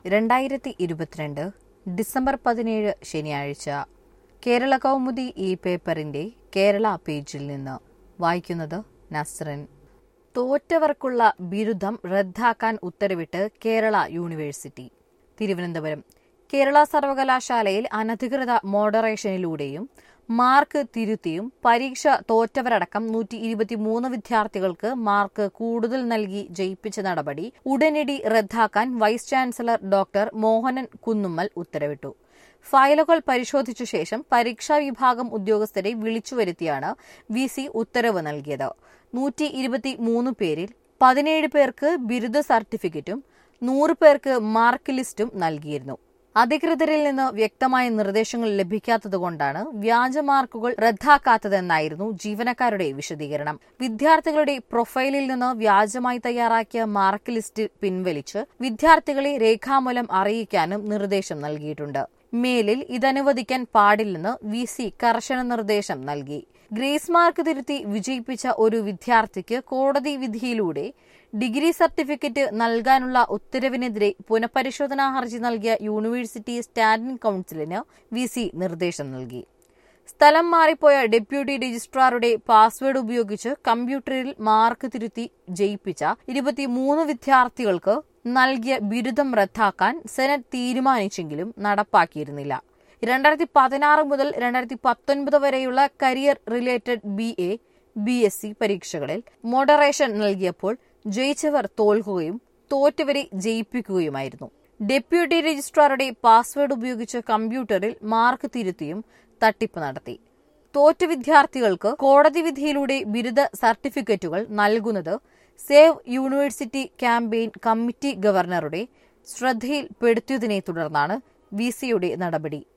രണ്ടായിരത്തി ഇരുപത്തിരണ്ട് ഡിസംബർ പതിനേഴ് ശനിയാഴ്ച കേരള കൗമുദി ഈ പേപ്പറിന്റെ കേരള പേജിൽ നിന്ന് വായിക്കുന്നത് നസ്രൻ തോറ്റവർക്കുള്ള ബിരുദം റദ്ദാക്കാൻ ഉത്തരവിട്ട് കേരള യൂണിവേഴ്സിറ്റി തിരുവനന്തപുരം കേരള സർവകലാശാലയിൽ അനധികൃത മോഡറേഷനിലൂടെയും മാർക്ക് തിരുത്തിയും പരീക്ഷ തോറ്റവരടക്കം നൂറ്റി ഇരുപത്തിമൂന്ന് വിദ്യാർത്ഥികൾക്ക് മാർക്ക് കൂടുതൽ നൽകി ജയിപ്പിച്ച നടപടി ഉടനടി റദ്ദാക്കാൻ vice chancellor doctor Mohanan Kunnummal ഉത്തരവിട്ടു ഫയലുകൾ പരിശോധിച്ച ശേഷം പരീക്ഷാ വിഭാഗം ഉദ്യോഗസ്ഥരെ വിളിച്ചുവരുത്തിയാണ് വി സി ഉത്തരവ് നൽകിയത് നൂറ്റി ഇരുപത്തിമൂന്ന് പേരിൽ പതിനേഴ് പേർക്ക് ബിരുദ സർട്ടിഫിക്കറ്റും നൂറ് പേർക്ക് മാർക്ക് ലിസ്റ്റും നൽകിയിരുന്നു അധികൃതരിൽ നിന്ന് വ്യക്തമായ നിർദ്ദേശങ്ങൾ ലഭിക്കാത്തതുകൊണ്ടാണ് വ്യാജ മാർക്കുകൾ റദ്ദാക്കാത്തതെന്നായിരുന്നു ജീവനക്കാരുടെ വിശദീകരണം വിദ്യാർത്ഥികളുടെ പ്രൊഫൈലിൽ നിന്ന് വ്യാജമായി തയ്യാറാക്കിയ മാർക്ക് ലിസ്റ്റ് പിൻവലിച്ച് വിദ്യാർത്ഥികളെ രേഖാമൂലം അറിയിക്കാനും നിർദ്ദേശം നൽകിയിട്ടുണ്ട് മേലിൽ ഇതനുവദിക്കാൻ പാടില്ലെന്ന് വി സി കർശന നിർദ്ദേശം നൽകി ഗ്രേസ് മാർക്ക് തിരുത്തി വിജയിപ്പിച്ച ഒരു വിദ്യാർത്ഥിക്ക് കോടതി വിധിയിലൂടെ ഡിഗ്രി സർട്ടിഫിക്കറ്റ് നൽകാനുള്ള ഉത്തരവിനെതിരെ പുനഃപരിശോധനാ ഹർജി നൽകിയ യൂണിവേഴ്സിറ്റി സ്റ്റാൻഡിംഗ് കൌൺസിലിന് വി സി നിർദ്ദേശം നൽകി സ്ഥലം മാറിപ്പോയ ഡെപ്യൂട്ടി രജിസ്ട്രാറുടെ പാസ്വേഡ് ഉപയോഗിച്ച് കമ്പ്യൂട്ടറിൽ മാർക്ക് തിരുത്തി ജയിപ്പിച്ച ഇരുപത്തിമൂന്ന് വിദ്യാർത്ഥികൾക്ക് നൽകിയ ബിരുദം റദ്ദാക്കാൻ സെനറ്റ് തീരുമാനിച്ചെങ്കിലും നടപ്പാക്കിയിരുന്നില്ല രണ്ടായിരത്തി പതിനാറ് മുതൽ രണ്ടായിരത്തി പത്തൊൻപത് വരെയുള്ള career related B A B S C പരീക്ഷകളിൽ മോഡറേഷൻ നൽകിയപ്പോൾ ജയിച്ചവർ തോൽക്കുകയും തോറ്റവരെ ജയിപ്പിക്കുകയുമായിരുന്നു ഡെപ്യൂട്ടി രജിസ്ട്രാറുടെ പാസ്വേഡ് ഉപയോഗിച്ച് കമ്പ്യൂട്ടറിൽ മാർക്ക് തിരുത്തിയും തട്ടിപ്പ് നടത്തി തോറ്റ വിദ്യാർത്ഥികൾക്ക് കോടതി വിധിയിലൂടെ ബിരുദ സർട്ടിഫിക്കറ്റുകൾ നൽകുന്നത് സേവ് യൂണിവേഴ്സിറ്റി ക്യാമ്പയിൻ കമ്മിറ്റി ഗവർണറുടെ ശ്രദ്ധയിൽപ്പെടുത്തിയതിനെ തുടർന്നാണ് വി സിയുടെ നടപടി